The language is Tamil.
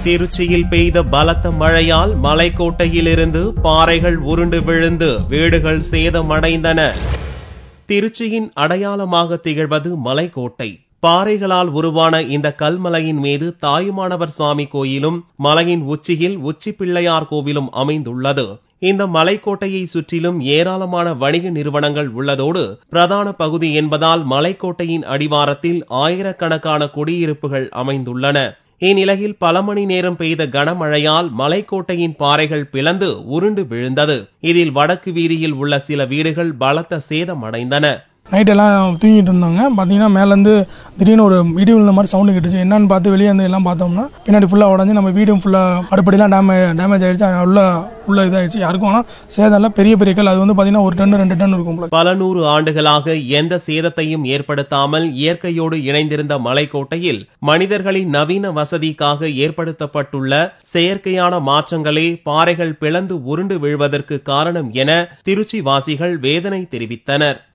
திருச்சியில் பெய்த பலத்த மழையால் மலைக்கோட்டையிலிருந்து பாறைகள் உருண்டு விழுந்து வீடுகள் சேதமடைந்தன திருச்சியின் அடையாளமாக திகழ்வது மலைக்கோட்டை பாறைகளால் உருவான இந்த கல்மலையின் மீது தாயுமானவர் சுவாமி கோயிலும் மலையின் உச்சியில் உச்சி பிள்ளையார் கோவிலும் அமைந்துள்ளது இந்த மலைக்கோட்டையை சுற்றிலும் ஏராளமான வணிக நிறுவனங்கள் உள்ளதோடு பிரதான பகுதி என்பதால் மலைக்கோட்டையின் அடிவாரத்தில் ஆயிரக்கணக்கான குடியிருப்புகள் அமைந்துள்ளன இந்நிலையில் பல மணி நேரம் பெய்த கனமழையால் மலைக்கோட்டையின் பாறைகள் பிளந்து உருண்டு விழுந்தது இதில் வடக்கு வீதியில் உள்ள சில வீடுகள் பலத்த சேதமடைந்தன நைட் எல்லாம் தூங்கிட்டு இருந்தாங்க பார்த்தீங்கன்னா மேலேருந்து திடீர்னு ஒரு இடி விழுந்த மாதிரி சவுண்டு கேட்டுச்சு என்னன்னு பார்த்து வெளியே வந்து எல்லாம் பார்த்தோம்னா பின்னாடி ஃபுல்லாக உடஞ்சி நம்ம வீடும் ஃபுல்லாக அடுப்படிலாம் டேமே டேமேஜ் ஆயிடுச்சு உள்ள உள்ள இதாயிடுச்சு யாருக்கும் ஆனால் சேதம் இல்லை பெரிய பெரிய கல் அது வந்து பார்த்தீங்கன்னா ஒரு டன் ரெண்டு டன் இருக்கும் போல. பல நூறு ஆண்டுகளாக எந்த சேதத்தையும் ஏற்படுத்தாமல் இயற்கையோடு இணைந்திருந்த மலைக்கோட்டையில் மனிதர்களின் நவீன வசதிக்காக ஏற்படுத்தப்பட்டுள்ள செயற்கையான மாற்றங்களே பாறைகள் பிளந்து உருண்டு விழுவதற்கு காரணம் என திருச்சி வாசிகள் வேதனை தெரிவித்தனர்